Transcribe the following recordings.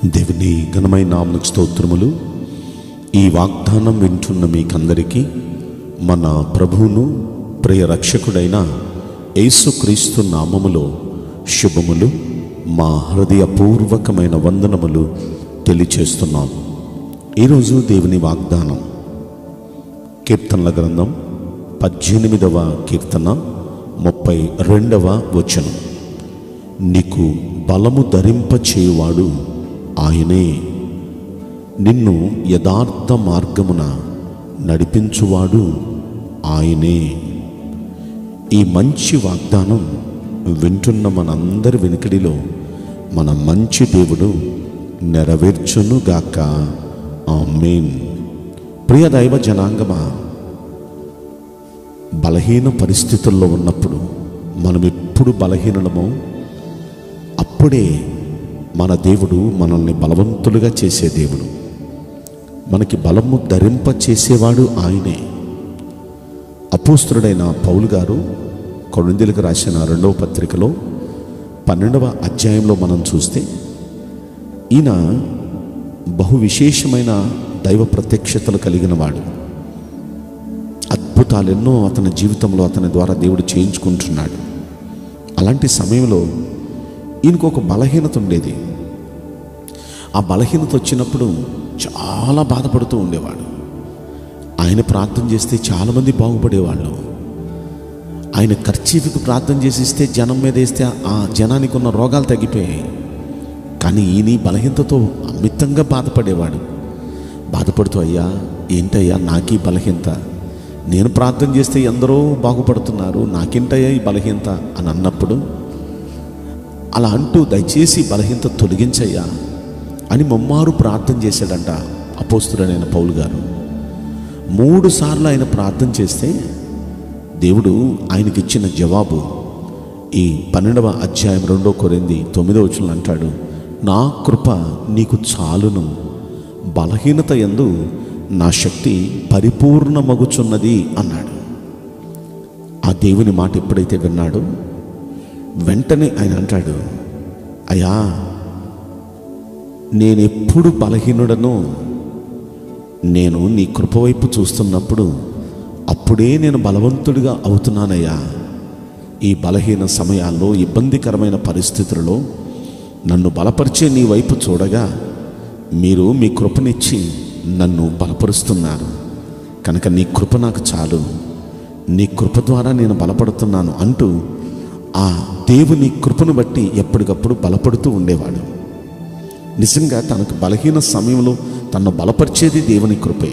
దేవుని ఘనమైన నామకు స్తోత్రములు ఈ వాగ్దానం వింటున్న మీకందరికీ మన ప్రభువును ప్రియ రక్షకుడైన యేసుక్రీస్తు నామములో శుభములు మా హృదయపూర్వకమైన వందనములు తెలియచేస్తున్నాం ఈరోజు దేవుని వాగ్దానం కీర్తనల గ్రంథం పద్దెనిమిదవ కీర్తన ముప్పై రెండవ వచనం నీకు బలము ధరింపచేయువాడు ఆయనే నిన్ను యథార్థ మార్గమున నడిపించువాడు ఆయనే ఈ మంచి వాగ్దానం వింటున్న మనందరి వెనుకడిలో మన మంచి దేవుడు నెరవేర్చునుగాక ఆమేన్ ప్రియ దైవ జనాంగమా బలహీన పరిస్థితుల్లో ఉన్నప్పుడు మనం ఎప్పుడు బలహీనమో అప్పుడే మన దేవుడు మనల్ని బలవంతులుగా చేసే దేవుడు మనకి బలము ధరింప చేసేవాడు ఆయనే అపోస్తుడైన పౌలు గారు కొరిందీలకు రాసిన రెండవ పత్రికలో పన్నెండవ అధ్యాయంలో మనం చూస్తే ఈయన బహు విశేషమైన దైవ ప్రత్యక్షతలు కలిగిన వాడు అద్భుతాలెన్నో అతని జీవితంలో అతని ద్వారా దేవుడు చేయించుకుంటున్నాడు అలాంటి సమయంలో ఈయనకు ఒక బలహీనత ఉండేది ఆ బలహీనత వచ్చినప్పుడు చాలా బాధపడుతూ ఉండేవాడు ఆయన ప్రార్థన చేస్తే చాలామంది బాగుపడేవాళ్ళు ఆయన ఖర్చీఫ్కి ప్రార్థన చేసిస్తే జనం మీద వేస్తే ఆ జనానికి ఉన్న రోగాలు తగ్గిపోయాయి కానీ ఈయన ఈ బలహీనతతో అమితంగా బాధపడేవాడు బాధపడుతూ అయ్యా ఏంటయ్యా నాకీ బలహీనత నేను ప్రార్థన చేస్తే ఎందరో బాగుపడుతున్నారు నాకేంటయ్యా ఈ బలహీనత అని అన్నప్పుడు అలా అంటూ దయచేసి బలహీనత తొలగించయ్యా అని ముమ్మారు ప్రార్థన చేశాడంట అపోస్తుడైన పౌలు గారు మూడు సార్లు ఆయన ప్రార్థన చేస్తే దేవుడు ఆయనకి ఇచ్చిన జవాబు ఈ పన్నెండవ అధ్యాయం రెండో కొరింది తొమ్మిదో వచనం అంటాడు నా కృప నీకు చాలును బలహీనత ఎందు నా శక్తి పరిపూర్ణమగుచున్నది అన్నాడు ఆ దేవుని మాట ఎప్పుడైతే విన్నాడో వెంటనే ఆయన అంటాడు అయ్యా నేనెప్పుడు బలహీనుడను నేను నీ కృప వైపు చూస్తున్నప్పుడు అప్పుడే నేను బలవంతుడిగా అవుతున్నానయ్యా ఈ బలహీన సమయాల్లో ఇబ్బందికరమైన పరిస్థితులలో నన్ను బలపరిచే నీ వైపు చూడగా మీరు మీ కృపనిచ్చి నన్ను బలపరుస్తున్నారు కనుక నీ కృప నాకు చాలు నీ కృప ద్వారా నేను బలపడుతున్నాను అంటూ ఆ దేవుని కృపను బట్టి ఎప్పటికప్పుడు బలపడుతూ ఉండేవాడు నిజంగా తనకు బలహీన సమయంలో తను బలపరిచేది దేవుని కృపే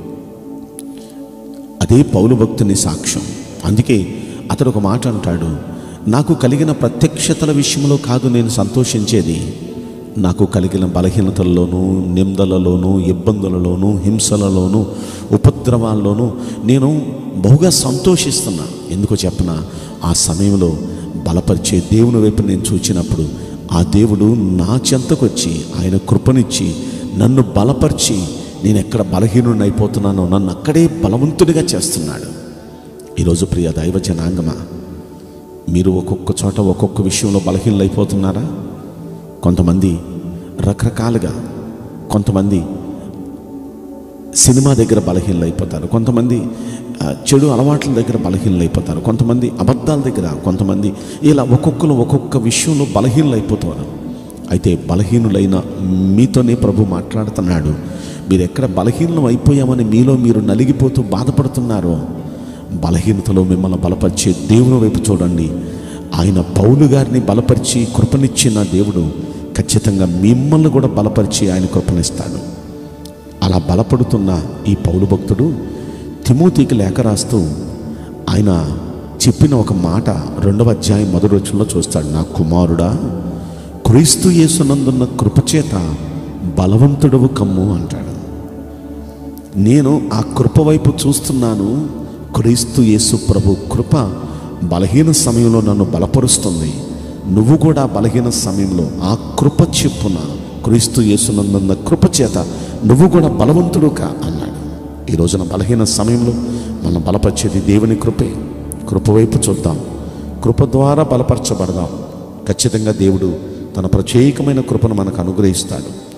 అదే పౌలు భక్తుని సాక్ష్యం అందుకే అతడు ఒక మాట అంటాడు నాకు కలిగిన ప్రత్యక్షతల విషయంలో కాదు నేను సంతోషించేది నాకు కలిగిన బలహీనతల్లోనూ నిందలలోనూ ఇబ్బందులలోనూ హింసలలోనూ ఉపద్రవాల్లోనూ నేను బహుగా సంతోషిస్తున్నా ఎందుకో చెప్పన ఆ సమయంలో బలపరిచే దేవుని వైపు నేను చూచినప్పుడు ఆ దేవుడు నా చెంతకొచ్చి ఆయన కృపనిచ్చి నన్ను బలపరిచి నేను ఎక్కడ బలహీనుడిని అయిపోతున్నానో నన్ను అక్కడే బలవంతుడిగా చేస్తున్నాడు ఈరోజు ప్రియ దైవ జనాంగమా మీరు ఒక్కొక్క చోట ఒక్కొక్క విషయంలో బలహీనలు అయిపోతున్నారా కొంతమంది రకరకాలుగా కొంతమంది సినిమా దగ్గర బలహీనలు అయిపోతారు కొంతమంది ఆ, చెడు అలవాట్ల దగ్గర బలహీనలు అయిపోతారు కొంతమంది అబద్ధాల దగ్గర కొంతమంది ఇలా ఒక్కొక్కరు ఒక్కొక్క విషయంలో బలహీనలు అయిపోతారు అయితే బలహీనులైన మీతోనే ప్రభు మాట్లాడుతున్నాడు మీరు ఎక్కడ బలహీనం అయిపోయామని మీలో మీరు నలిగిపోతూ బాధపడుతున్నారో బలహీనతలో మిమ్మల్ని బలపరిచే దేవుని వైపు చూడండి ఆయన పౌలు గారిని బలపరిచి కృపనిచ్చిన దేవుడు ఖచ్చితంగా మిమ్మల్ని కూడా బలపరిచి ఆయన కృపనిస్తాడు అలా బలపడుతున్న ఈ పౌలు భక్తుడు తిమోతికి లేఖ రాస్తూ ఆయన చెప్పిన ఒక మాట రెండవ అధ్యాయం మొదటి వచ్చంలో చూస్తాడు నా కుమారుడా క్రీస్తు యేసునందున్న కృపచేత బలవంతుడవు కమ్ము అంటాడు నేను ఆ కృప వైపు చూస్తున్నాను క్రీస్తు యేసు ప్రభు కృప బలహీన సమయంలో నన్ను బలపరుస్తుంది నువ్వు కూడా బలహీన సమయంలో ఆ కృప చెప్పున క్రీస్తు యేసునందున్న కృప చేత నువ్వు కూడా బలవంతుడు కా అన్నాడు ఈ రోజున బలహీన సమయంలో మనం బలపరిచేది దేవుని కృపే కృప వైపు చూద్దాం కృప ద్వారా బలపరచబడదాం ఖచ్చితంగా దేవుడు తన ప్రత్యేకమైన కృపను మనకు అనుగ్రహిస్తాడు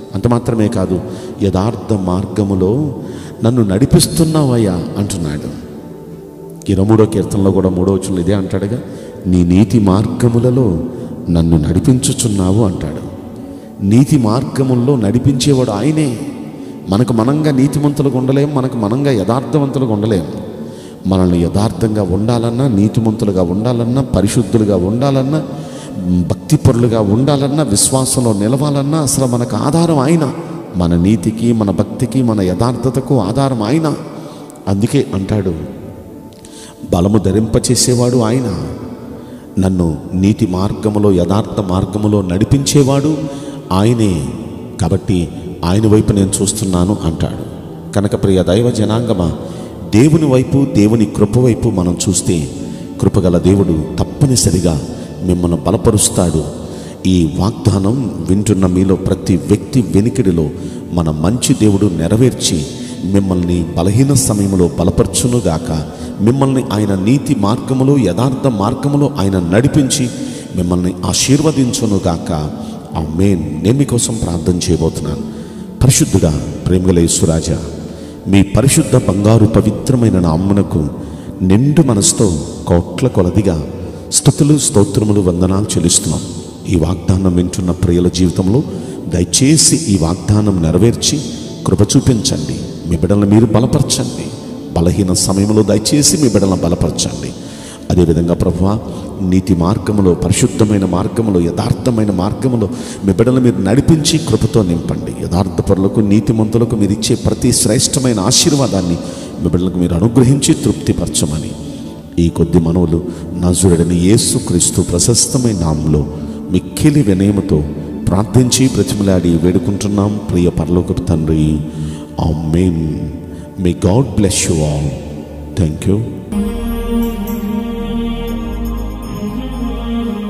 అంత మాత్రమే కాదు యథార్థ మార్గములో నన్ను నడిపిస్తున్నావయ్యా అంటున్నాడు ఇరవై మూడో కీర్తనలో కూడా మూడో వచనంలో ఇదే అంటాడుగా నీ నీతి మార్గములలో నన్ను నడిపించుచున్నావు అంటాడు నీతి మార్గముల్లో నడిపించేవాడు ఆయనే మనకు మనంగా నీతిమంతులుగా ఉండలేం మనకు మనంగా యథార్థవంతులుగా ఉండలేం మనల్ని యథార్థంగా ఉండాలన్నా నీతిమంతులుగా ఉండాలన్నా పరిశుద్ధులుగా ఉండాలన్నా భక్తిపరులుగా ఉండాలన్నా విశ్వాసంలో నిలవాలన్నా అసలు మనకు ఆధారం ఆయన మన నీతికి మన భక్తికి మన యథార్థతకు ఆధారం ఆయన అందుకే అంటాడు బలము ధరింపచేసేవాడు ఆయన నన్ను నీతి మార్గములో యథార్థ మార్గములో నడిపించేవాడు ఆయనే కాబట్టి ఆయన వైపు నేను చూస్తున్నాను అంటాడు కనుక ప్రియ దైవ జనాంగమా దేవుని వైపు దేవుని కృప వైపు మనం చూస్తే కృపగల దేవుడు తప్పనిసరిగా మిమ్మల్ని బలపరుస్తాడు ఈ వాగ్దానం వింటున్న మీలో ప్రతి వ్యక్తి వెనికిడిలో మన మంచి దేవుడు నెరవేర్చి మిమ్మల్ని బలహీన సమయంలో బలపరచునుగాక మిమ్మల్ని ఆయన నీతి మార్గములో యథార్థ మార్గములో ఆయన నడిపించి మిమ్మల్ని ఆశీర్వదించునుగాక ఆ మెయిన్ నేను మీకోసం ప్రార్థన చేయబోతున్నాను పరిశుద్ధుడా ప్రేమగల యేసురాజా మీ పరిశుద్ధ బంగారు పవిత్రమైన నామ్మునకు నిండు మనసుతో కోట్ల కొలదిగా స్థుతులు స్తోత్రములు వందనాలు చెల్లిస్తున్నాం ఈ వాగ్దానం వింటున్న ప్రియుల జీవితంలో దయచేసి ఈ వాగ్దానం నెరవేర్చి కృప చూపించండి మీ బిడ్డలను మీరు బలపరచండి బలహీన సమయంలో దయచేసి మీ బిడ్డలను బలపరచండి అదేవిధంగా ప్రభువా నీతి మార్గములో పరిశుద్ధమైన మార్గములో యథార్థమైన మార్గములో మీ బిడ్డలు మీరు నడిపించి కృపతో నింపండి యథార్థపరులకు నీతిమంతులకు మీరు ఇచ్చే ప్రతి శ్రేష్టమైన ఆశీర్వాదాన్ని మీ బిడ్డలకు మీరు అనుగ్రహించి తృప్తిపరచమని ఈ కొద్ది మనవులు నజురుడని యేసుక్రీస్తు ప్రశస్తమైన నామంలో మిక్కిలి వినయముతో ప్రార్థించి బ్రతిమలాడి వేడుకుంటున్నాం ప్రియ పరలోకపు తండ్రి amen may God bless you all thank you